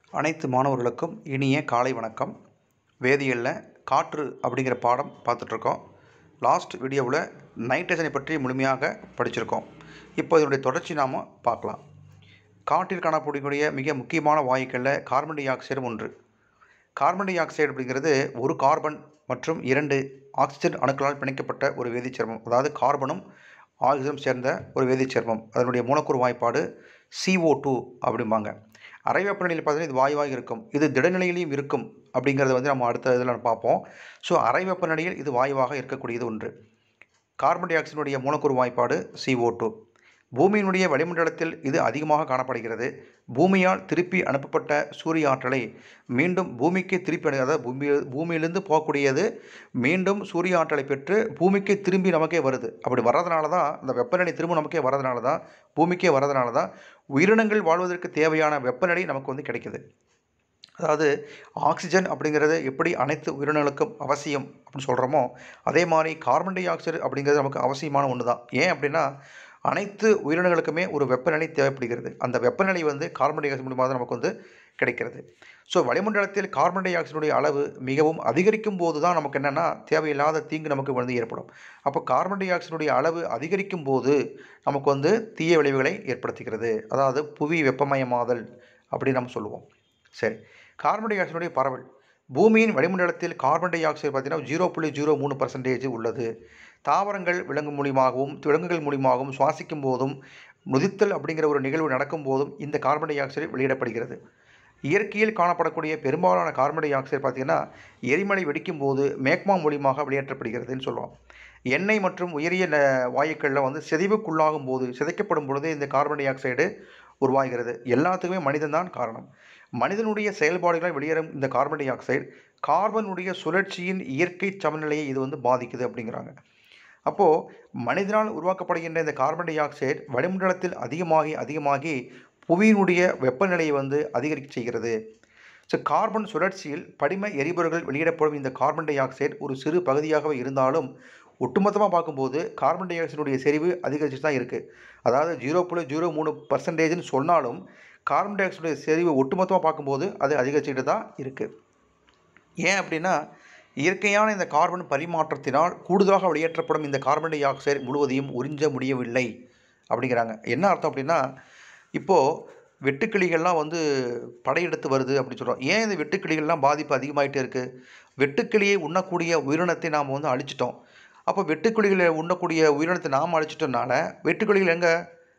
அனைத்து மாணவர்களுக்கும் இனிய காலை வணக்கம் வேதியியலில் காற்று அப்படிங்கிற பாடம் பார்த்துட்ருக்கோம் லாஸ்ட் வீடியோவில் நைட்ரஜனை பற்றி முழுமையாக படிச்சிருக்கோம் இப்போ இதனுடைய தொடர்ச்சி நாம் பார்க்கலாம் காற்றில் காணப்படக்கூடிய மிக முக்கியமான வாயுக்களில் கார்பன் டை ஆக்சைடும் ஒன்று கார்பன் டை ஆக்சைடு அப்படிங்கிறது ஒரு கார்பன் மற்றும் இரண்டு ஆக்சிஜன் அணுக்களால் பிணைக்கப்பட்ட ஒரு வேதிச்சேர்மம் அதாவது கார்பனும் ஆக்சிஜனும் சேர்ந்த ஒரு வேதிச்சேர்மம் அதனுடைய மூலக்கூறு வாய்ப்பாடு CO2 டூ அப்படிம்பாங்க அறை வெப்பநிலையில் பார்த்தீங்கன்னா இது வாயுவாக இருக்கும் இது திடநிலையிலையும் இருக்கும் அப்படிங்கிறத வந்து நம்ம அடுத்த இதில் பார்ப்போம் ஸோ அறை வெப்பநிலையில் இது வாயுவாக இருக்கக்கூடியது ஒன்று கார்பன் டை ஆக்சைடுடைய மூலக்கூறு வாய்ப்பாடு CO2 டூ பூமியினுடைய வளிமண்டலத்தில் இது அதிகமாக காணப்படுகிறது பூமியால் திருப்பி அனுப்பப்பட்ட சூரிய ஆற்றலை மீண்டும் பூமிக்கு திருப்பி அனு அதாவது பூமி பூமியிலிருந்து போகக்கூடியது மீண்டும் சூரிய ஆற்றலை பெற்று பூமிக்கு திரும்பி நமக்கே வருது அப்படி வர்றதுனால தான் இந்த வெப்பநிலை திரும்ப நமக்கே வர்றதுனால தான் பூமிக்கே வர்றதுனால தான் உயிரினங்கள் வாழ்வதற்கு தேவையான வெப்பநிலை நமக்கு வந்து கிடைக்குது அதாவது ஆக்சிஜன் அப்படிங்கிறது எப்படி அனைத்து உயிரினங்களுக்கும் அவசியம் அப்படின்னு சொல்கிறோமோ அதே மாதிரி கார்பன் டை ஆக்சைடு அப்படிங்கிறது நமக்கு அவசியமான ஒன்று தான் ஏன் அப்படின்னா அனைத்து உயிரினங்களுக்குமே ஒரு வெப்பநிலை தேவைப்படுகிறது அந்த வெப்பநிலை வந்து கார்பன் டை ஆக்சைடு மூலமாக தான் நமக்கு வந்து கிடைக்கிறது ஸோ வளிமண்டலத்தில் கார்பன் டை ஆக்சைடுடைய அளவு மிகவும் அதிகரிக்கும் போது தான் நமக்கு என்னென்னா தேவையில்லாத தீங்கு நமக்கு வந்து ஏற்படும் அப்போ கார்பன் டை ஆக்சைடுடைய அளவு அதிகரிக்கும் போது நமக்கு வந்து தீய விளைவுகளை ஏற்படுத்துகிறது அதாவது புவி வெப்பமயமாதல் அப்படின்னு நம்ம சொல்லுவோம் சரி கார்பன் டை ஆக்சைடுடைய பரவல் பூமியின் வளிமண்டலத்தில் கார்பன் டை ஆக்சைடு பார்த்தீங்கன்னா ஜீரோ புள்ளி ஜீரோ மூணு பர்சன்டேஜ் உள்ளது தாவரங்கள் விலங்கு மூலியமாகவும் விலங்குகள் மூலியமாகவும் சுவாசிக்கும் போதும் நொதித்தல் அப்படிங்கிற ஒரு நிகழ்வு நடக்கும் போதும் இந்த கார்பன் டை ஆக்சைடு வெளியிடப்படுகிறது இயற்கையில் காணப்படக்கூடிய பெரும்பாலான கார்பன் டை ஆக்சைடு பார்த்திங்கன்னா எரிமலை வெடிக்கும் போது மேக்மா மூலியமாக வெளியேற்றப்படுகிறதுன்னு சொல்லுவோம் எண்ணெய் மற்றும் உயரிய ந- வாயுக்களில் வந்து சிதைவுக்குள்ளாகும் போது சிதைக்கப்படும் பொழுது இந்த கார்பன் டை ஆக்சைடு உருவாகிறது எல்லாத்துக்குமே மனிதன்தான் காரணம் மனிதனுடைய செயல்பாடுகளால் வெளியேறும் இந்த கார்பன் டை ஆக்சைடு கார்பனுடைய சுழற்சியின் இயற்கை சமநிலையை இது வந்து பாதிக்குது அப்படிங்கிறாங்க அப்போது மனிதனால் உருவாக்கப்படுகின்ற இந்த கார்பன் டை ஆக்சைடு வளிமண்டலத்தில் அதிகமாகி அதிகமாகி புவியினுடைய வெப்பநிலையை வந்து அதிகரிக்க செய்கிறது ஸோ கார்பன் சுழற்சியில் படிம எரிபொருள்கள் வெளியிடப்படும் இந்த கார்பன் டை ஆக்சைடு ஒரு சிறு பகுதியாகவே இருந்தாலும் ஒட்டுமொத்தமாக பார்க்கும்போது கார்பன் டை ஆக்சைடுடைய செறிவு அதிகரிச்சு தான் இருக்குது அதாவது ஜீரோ புள்ளி ஜீரோ மூணு பர்சன்டேஜ்னு சொன்னாலும் கார்பன் டை ஆக்சைடுடைய செறிவு ஒட்டுமொத்தமாக பார்க்கும்போது அது அதிகரிச்சுட்டு தான் இருக்குது ஏன் அப்படின்னா இயற்கையான இந்த கார்பன் பரிமாற்றத்தினால் கூடுதலாக வெளியேற்றப்படும் இந்த கார்பன் டை ஆக்சைடு முழுவதையும் உறிஞ்ச முடியவில்லை அப்படிங்கிறாங்க என்ன அர்த்தம் அப்படின்னா இப்போது வெட்டுக்கிளிகள்லாம் வந்து படையெடுத்து வருது அப்படின்னு சொல்கிறோம் ஏன் இந்த வெட்டுக்கிளிகள்லாம் பாதிப்பு அதிகமாயிட்டே இருக்குது வெட்டுக்கிளியை உண்ணக்கூடிய உயிரினத்தை நாம் வந்து அழிச்சிட்டோம் அப்போ வெட்டுக்கிளிகளை உண்ணக்கூடிய உயிரினத்தை நாம் அழிச்சிட்டோம்னால வெட்டுக்கிளிகள் எங்கே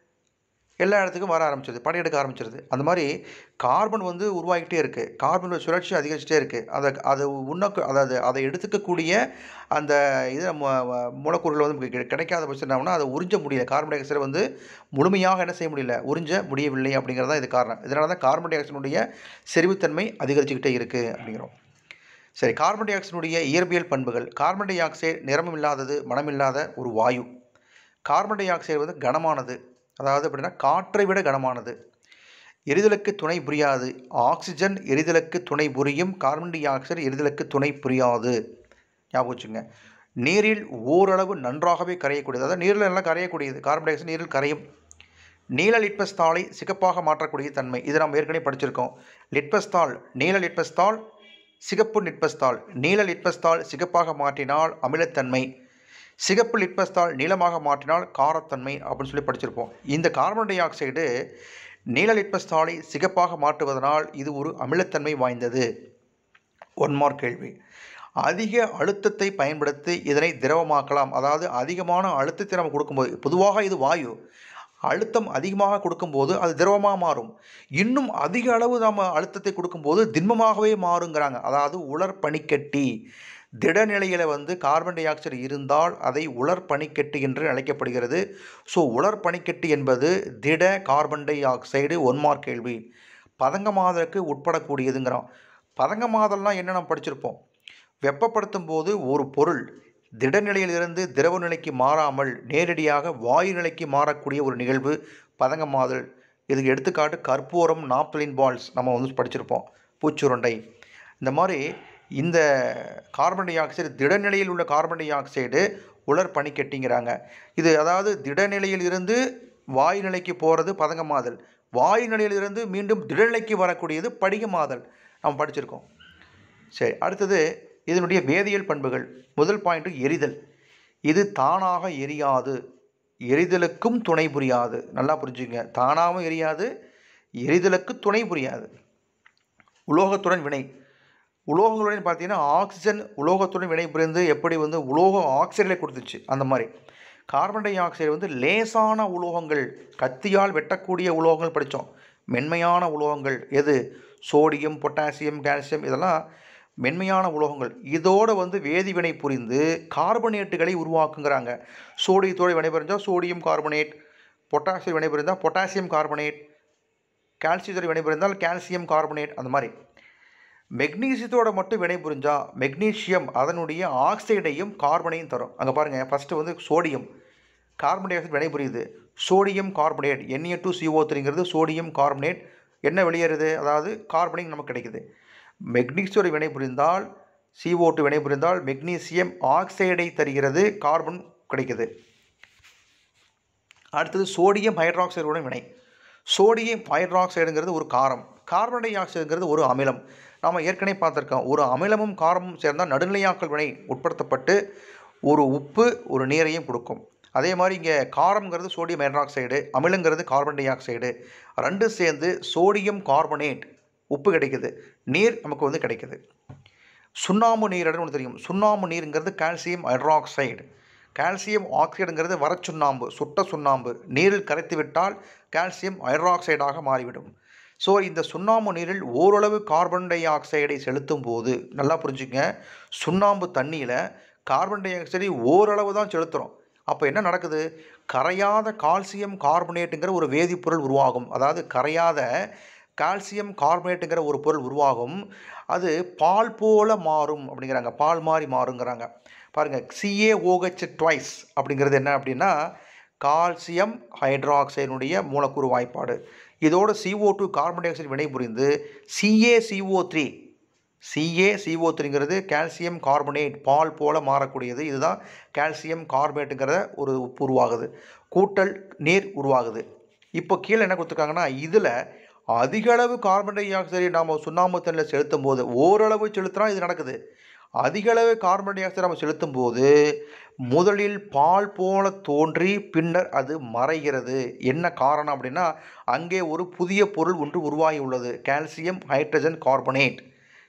எல்லா இடத்துக்கும் வர ஆரம்பிச்சிருது படையெடுக்க ஆரம்பிச்சிருது அந்த மாதிரி கார்பன் வந்து உருவாகிட்டே இருக்குது கார்பனோட சுழற்சி அதிகரிச்சுட்டே இருக்குது அதை அதை உண்ண அதாவது அதை எடுத்துக்கக்கூடிய அந்த இது நம்ம ம- மூலக்கூறுகள் வந்து நமக்கு கிடை- கிடைக்காத பட்சம் என்ன ஆகும்னா அதை உறிஞ்ச முடியல கார்பன் டை ஆக்சைடை வந்து முழுமையாக என்ன செய்ய முடியல உறிஞ்ச முடியவில்லை அப்படிங்கிறது தான் இது காரணம் இதனால தான் கார்பன் டை ஆக்சைடுடைய செறிவுத்தன்மை அதிகரிச்சுக்கிட்டே இருக்குது அப்படிங்கிறோம் சரி கார்பன் டை ஆக்சைடுடைய இயற்பியல் பண்புகள் கார்பன் டை ஆக்சைடு நிறமும் இல்லாதது மனமில்லாத ஒரு வாயு கார்பன் டை ஆக்சைடு வந்து கனமானது அதாவது எப்படின்னா காற்றை விட கனமானது எரிதலுக்கு துணை புரியாது ஆக்சிஜன் எரிதலுக்கு துணை புரியும் கார்பன் டை ஆக்சைடு எரிதலுக்கு துணை புரியாது ஞாபகம் வச்சுங்க நீரில் ஓரளவு நன்றாகவே கரையக்கூடியது அதாவது நீரில் நல்லா கரையக்கூடியது கார்பன் டை ஆக்சைடு நீரில் கரையும் நீல லிட்பஸ் தாளை சிகப்பாக மாற்றக்கூடிய தன்மை இது நம்ம ஏற்கனவே படிச்சிருக்கோம் லிட்பஸ் தாள் நீல லிட்பஸ் தாள் சிகப்பு லிட்பஸ் தாள் நீல லிட்பஸ் தாள் சிகப்பாக மாற்றினால் அமிலத்தன்மை சிகப்பு லிட்பஸ் தாள் நீளமாக மாற்றினால் காரத்தன்மை அப்படின்னு சொல்லி படிச்சிருப்போம் இந்த கார்பன் டை ஆக்சைடு நீல லிட்பஸ் தாளை சிகப்பாக மாற்றுவதனால் இது ஒரு அமிலத்தன்மை வாய்ந்தது ஒன் மார்க் கேள்வி அதிக அழுத்தத்தை பயன்படுத்தி இதனை திரவமாக்கலாம் அதாவது அதிகமான அழுத்தத்தை நம்ம கொடுக்கும்போது பொதுவாக இது வாயு அழுத்தம் அதிகமாக கொடுக்கும்போது அது திரவமாக மாறும் இன்னும் அதிக அளவு நம்ம அழுத்தத்தை கொடுக்கும்போது திண்மமாகவே மாறுங்கிறாங்க அதாவது உலர் பனிக்கட்டி திடநிலையில் வந்து கார்பன் டை ஆக்சைடு இருந்தால் அதை உலர் பனிக்கட்டி என்று அழைக்கப்படுகிறது ஸோ உலர் பனிக்கட்டி என்பது திட carbon dioxide one mark கேள்வி பதங்கமாதலுக்கு உட்படக்கூடியதுங்கிறோம் பதங்கமாதல்னால் என்ன நம்ம படிச்சிருப்போம் வெப்பப்படுத்தும் போது ஒரு பொருள் திடநிலையிலிருந்து திரவ நிலைக்கு மாறாமல் நேரடியாக வாயு நிலைக்கு மாறக்கூடிய ஒரு நிகழ்வு பதங்கமாதல் இதுக்கு எடுத்துக்காட்டு கற்பூரம் நாப்தலின் பால்ஸ் நம்ம வந்து படிச்சிருப்போம் பூச்சுருண்டை இந்த மாதிரி இந்த கார்பன் டை ஆக்சைடு திடநிலையில் உள்ள கார்பன் டை ஆக்சைடு உலர் பனிக்கட்டிங்கிறாங்க இது அதாவது திடநிலையில் இருந்து வாயு நிலைக்கு போகிறது பதங்கமாதல் வாயு நிலையிலிருந்து மீண்டும் திடநிலைக்கு வரக்கூடியது படிகமாதல் நாம் படிச்சிருக்கோம் சரி அடுத்தது இதனுடைய வேதியியல் பண்புகள் முதல் பாயிண்ட் எரிதல் இது தானாக எரியாது எரிதலுக்கும் துணை புரியாது நல்லா புரிஞ்சுங்க தானாகவும் எரியாது எரிதலுக்கு துணை புரியாது உலோகத்துடன் வினை உலோகங்களுடன் பார்த்தீங்கன்னா ஆக்சிஜன் உலோகத்துடன் வினை புரிந்து எப்படி வந்து உலோக ஆக்சைடை கொடுத்துச்சு அந்த மாதிரி கார்பன் டை ஆக்சைடு வந்து லேசான உலோகங்கள் கத்தியால் வெட்டக்கூடிய உலோகங்கள் படித்தோம் மென்மையான உலோகங்கள் எது சோடியம் பொட்டாசியம் கால்சியம் இதெல்லாம் மென்மையான உலோகங்கள் இதோடு வந்து வேதிவினை புரிந்து கார்பனேட்டுகளை உருவாக்குங்கிறாங்க சோடியத்தோடு வினைபுரிஞ்சால் சோடியம் கார்பனேட் பொட்டாசியம் வினைபுரிந்தால் பொட்டாசியம் கார்பனேட் கால்சியத்தோடு வினைபுரிந்தால் கால்சியம் கார்பனேட் அந்த மாதிரி மெக்னீசியத்தோட மட்டும் வினைபுரிஞ்சால் மெக்னீசியம் அதனுடைய ஆக்சைடையும் கார்பனையும் தரும் அங்கே பாருங்கள் ஃபஸ்ட்டு வந்து சோடியம் கார்பன் டை ஆக்சைடு வினைபுரியுது sodium carbonate NA two CO த்ரீங்கிறது சோடியம் கார்பனேட் என்ன வெளியேறுது அதாவது கார்பனிங் நமக்கு கிடைக்குது மெக்னீசியோட வினை புரிந்தால் CO2 டூ வினை புரிந்தால் மெக்னீசியம் ஆக்சைடை தருகிறது கார்பன் கிடைக்குது அடுத்தது சோடியம் ஹைட்ராக்சைடுடன் வினை சோடியம் ஹைட்ராக்சைடுங்கிறது ஒரு காரம் கார்பன் டை ஆக்சைடுங்கிறது ஒரு அமிலம் நாம் ஏற்கனவே பார்த்துருக்கோம் ஒரு அமிலமும் காரமும் சேர்ந்தால் நடுநிலையாக்கல் வினை உட்படுத்தப்பட்டு ஒரு உப்பு ஒரு நீரையும் கொடுக்கும் அதே மாதிரி இங்கே காரம்ங்கிறது சோடியம் ஹைட்ராக்சைடு அமிலங்கிறது கார்பன் டை ஆக்சைடு ரெண்டு சேர்ந்து சோடியம் கார்பனேட் உப்பு கிடைக்குது நீர் நமக்கு வந்து கிடைக்குது சுண்ணாம்பு நீரிடம் ஒன்று தெரியும் சுண்ணாம்பு நீருங்கிறது கால்சியம் ஹைட்ராக்சைடு கால்சியம் ஆக்சைடுங்கிறது வரச்சுண்ணாம்பு சுட்ட சுண்ணாம்பு நீரில் கரைத்து விட்டால் கால்சியம் ஹைட்ராக்சைடாக மாறிவிடும் ஸோ இந்த சுண்ணாம்பு நீரில் ஓரளவு கார்பன் டை ஆக்சைடை செலுத்தும் போது நல்லா புரிஞ்சுங்க சுண்ணாம்பு தண்ணியில் கார்பன் டை ஆக்சைடை ஓரளவு தான் செலுத்துகிறோம் அப்போ என்ன நடக்குது கரையாத கால்சியம் கார்பனேட்டுங்கிற ஒரு வேதிப்பொருள் உருவாகும் அதாவது கரையாத கால்சியம் கார்பனேட்டுங்கிற ஒரு பொருள் உருவாகும் அது பால் போல மாறும் அப்படிங்கிறாங்க பால் மாதிரி மாறுங்கிறாங்க பாருங்கள் சிஏஓஹெச் ட்வைஸ் அப்படிங்கிறது என்ன அப்படின்னா கால்சியம் ஹைட்ராக்சைடுடைய மூலக்கூறு வாய்ப்பாடு இதோட CO2 two carbon di oxide வினை புரிந்து CaCO3 த்ரீ சிஏசிஓ த்ரீங்கிறது கால்சியம் கார்பனேட் பால் போல மாறக்கூடியது இதுதான் கால்சியம் கார்பனேட்டுங்கிற ஒரு உப்பு உருவாகுது கூட்டல் நீர் உருவாகுது இப்போ கீழே என்ன கொடுத்துருக்காங்கன்னா இதில் அதிக அளவு கார்பன் டை ஆக்சைடை நாம் சுண்ணாம்பு தண்ணியில் செலுத்தும் போது ஓரளவு செலுத்தினா இது நடக்குது அதிக அளவு கார்பன் டை ஆக்சைடு நம்ம செலுத்தும் போது முதலில் பால் போல தோன்றி பின்னர் அது மறைகிறது என்ன காரணம் அப்படின்னா அங்கே ஒரு புதிய பொருள் ஒன்று உருவாகி உள்ளது calcium hydrogen carbonate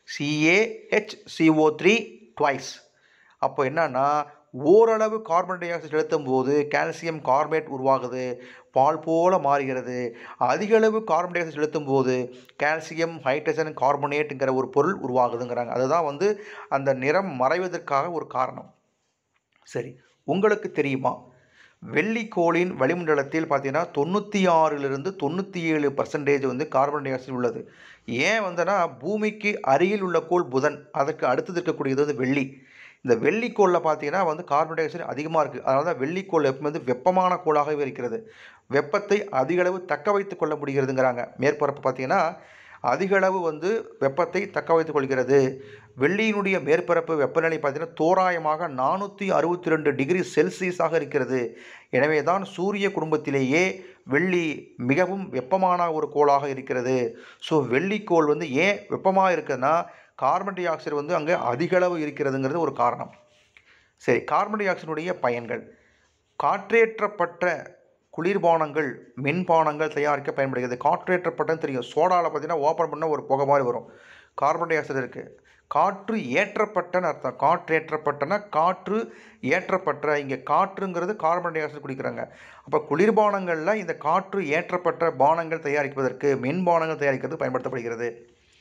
CAHCO three twice அப்போ என்னன்னா ஓரளவு கார்பன் டை ஆக்சைடு செலுத்தும் போது கால்சியம் கார்பனேட் உருவாகுது பால் போல மாறுகிறது அதிக அளவு கார்பன் டை ஆக்சைடு செலுத்தும் போது கால்சியம் ஹைட்ரஜன் கார்பனேட்டுங்கிற ஒரு பொருள் உருவாகுதுங்கிறாங்க அதுதான் வந்து அந்த நிறம் மறைவதற்காக ஒரு காரணம் சரி உங்களுக்கு தெரியுமா வெள்ளிக்கோளின் வளிமண்டலத்தில் பார்த்தீங்கன்னா தொண்ணூற்றி ஆறிலிருந்து தொண்ணூற்றி ஏழு பர்சன்டேஜ் வந்து கார்பன் டை ஆக்சைடு உள்ளது ஏன் வந்தனா பூமிக்கு அருகில் உள்ள கோள் புதன் அதற்கு அடுத்தது இருக்கக்கூடியது வந்து வெள்ளி இந்த வெள்ளிக்கோளில் பார்த்தீங்கன்னா வந்து கார்பன் டை ஆக்சைடு அதிகமாக இருக்குது அதனால தான் வெள்ளிக்கோள் எப்பவுமே வந்து வெப்பமான கோளாகவே இருக்கிறது வெப்பத்தை அதிக அளவு தக்க வைத்து கொள்ள முடிகிறதுங்கிறாங்க மேற்பரப்பு பார்த்தீங்கன்னா அதிக அளவு வந்து வெப்பத்தை தக்க வைத்துக் கொள்கிறது வெள்ளியினுடைய மேற்பரப்பு வெப்பநிலை பார்த்தீங்கன்னா தோராயமாக நானூற்றி அறுபத்தி ரெண்டு டிகிரி செல்சியஸாக இருக்கிறது எனவே தான் சூரிய குடும்பத்திலேயே வெள்ளி மிகவும் வெப்பமான ஒரு கோளாக இருக்கிறது ஸோ வெள்ளிக்கோள் வந்து ஏன் வெப்பமாக இருக்குதுன்னா கார்பன் டை ஆக்சைடு வந்து அங்கே அதிக அளவு இருக்கிறதுங்கிறது ஒரு காரணம் சரி கார்பன் டை ஆக்சைடுடைய பயன்கள் காற்றேற்றப்பட்ட குளிர்பானங்கள் மின்பானங்கள் தயாரிக்க பயன்படுகிறது காற்றேற்றப்பட்டன்னு தெரியும் சோடாவில் பார்த்தீங்கன்னா ஓப்பன் பண்ணால் ஒரு புகை மாதிரி வரும் கார்பன் டை ஆக்சைடு இருக்குது காற்று ஏற்றப்பட்டன்னு அர்த்தம் காற்றேற்றப்பட்டனா காற்று ஏற்றப்பட்ட இங்கே காற்றுங்கிறது கார்பன் டை ஆக்சைடு குடிக்கிறாங்க அப்போ குளிர்பானங்களில் இந்த காற்று ஏற்றப்பட்ட பானங்கள் தயாரிப்பதற்கு மின்பானங்கள் தயாரிக்கிறது பயன்படுத்தப்படுகிறது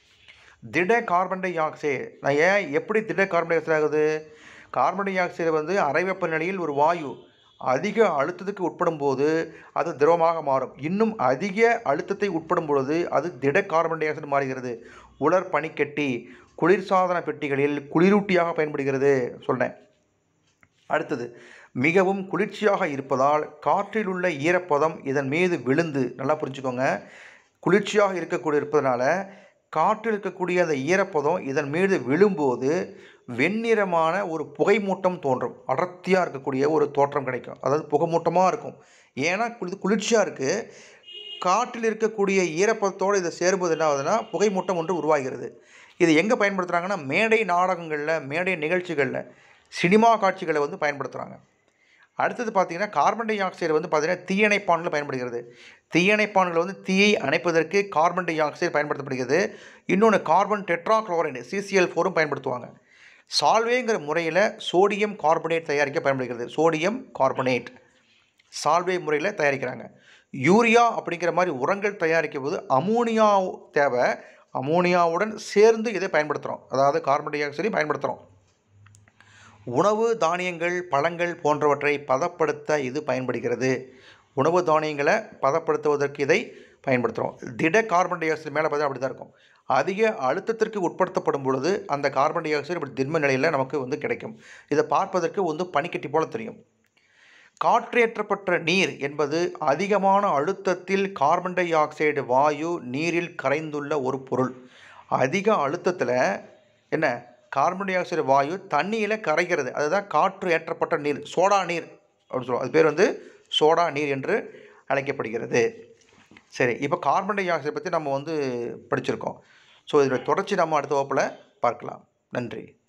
திட கார்பன் டை ஆக்சைடு நான் ஏன் எப்படி திட கார்பன் டை ஆக்சைடு ஆகுது கார்பன் டை ஆக்சைடு வந்து அறை வெப்பநிலையில் ஒரு வாயு அதிக அழுத்தத்துக்கு உட்படும் போது அது திரவமாக மாறும் இன்னும் அதிக அழுத்தத்தை உட்படும் பொழுது அது திட கார்பன் டை ஆக்சைடு மாறுகிறது உலர் பனிக்கட்டி குளிர்சாதன பெட்டிகளில் குளிரூட்டியாக பயன்படுகிறது சொன்னேன் அடுத்தது மிகவும் குளிர்ச்சியாக இருப்பதால் காற்றில் உள்ள ஈரப்பதம் இதன் மீது விழுந்து நல்லா புரிஞ்சுக்கோங்க குளிர்ச்சியாக இருக்கக்கூடிய இருப்பதனால காற்றில் இருக்கக்கூடிய அந்த ஈரப்பதம் இதன் மீது விழும்போது வெண்ணிறமான ஒரு புகைமூட்டம் தோன்றும் அடர்த்தியாக இருக்கக்கூடிய ஒரு தோற்றம் கிடைக்கும் அதாவது புகைமூட்டமாக இருக்கும் ஏன்னா குளி குளிர்ச்சியாக இருக்குது காற்றில் இருக்கக்கூடிய ஈரப்பதத்தோடு இதை சேரும்போது என்ன ஆகுதுன்னா புகைமூட்டம் ஒன்று உருவாகிறது இது எங்கே பயன்படுத்துகிறாங்கன்னா மேடை நாடகங்களில் மேடை நிகழ்ச்சிகளில் சினிமா காட்சிகளை வந்து பயன்படுத்துகிறாங்க அடுத்தது பார்த்திங்கன்னா கார்பன் டை ஆக்சைடு வந்து பார்த்திங்கன்னா தீயணைப்பான்கள் பயன்படுகிறது தீயணைப்பான்கள் வந்து தீயை அணைப்பதற்கு கார்பன் டை ஆக்சைடு பயன்படுத்தப்படுகிறது இன்னொன்று கார்பன் டெட்ராக்ளோரைடு சிசிஎல் ஃபோரும் பயன்படுத்துவாங்க சால்வேங்கிற முறையில் சோடியம் கார்பனேட் தயாரிக்க பயன்படுகிறது சோடியம் கார்பனேட் சால்வே முறையில் தயாரிக்கிறாங்க யூரியா அப்படிங்கிற மாதிரி உரங்கள் தயாரிக்கும் போது அமோனியா தேவை அமோனியாவுடன் சேர்ந்து இதை பயன்படுத்துகிறோம் அதாவது கார்பன் டை ஆக்சைடையும் பயன்படுத்துகிறோம் உணவு தானியங்கள் பழங்கள் போன்றவற்றை பதப்படுத்த இது பயன்படுகிறது உணவு தானியங்களை பதப்படுத்துவதற்கு இதை பயன்படுத்துகிறோம் திட கார்பன் டை ஆக்சைடு மேலே பார்த்தா அப்படி தான் இருக்கும் அதிக அழுத்தத்திற்கு உட்படுத்தப்படும் பொழுது அந்த கார்பன் டை ஆக்சைடு இப்படி திண்ம நிலையில் நமக்கு வந்து கிடைக்கும் இதை பார்ப்பதற்கு வந்து பனிக்கட்டி போல தெரியும் காற்றேற்றப்பட்ட நீர் என்பது அதிகமான அழுத்தத்தில் கார்பன் டை ஆக்சைடு வாயு நீரில் கரைந்துள்ள ஒரு பொருள் அதிக அழுத்தத்தில் என்ன கார்பன் டை ஆக்சைடு வாயு தண்ணியில் கரைகிறது அதுதான் காற்று ஏற்றப்பட்ட நீர் சோடா நீர் அப்படின்னு சொல்லுவோம் அது பேர் வந்து சோடா நீர் என்று அழைக்கப்படுகிறது சரி இப்போ கார்பன் டை ஆக்சைடு பற்றி நம்ம வந்து படிச்சிருக்கோம் ஸோ இதோட தொடர்ச்சி நம்ம அடுத்த வகுப்பில் பார்க்கலாம் நன்றி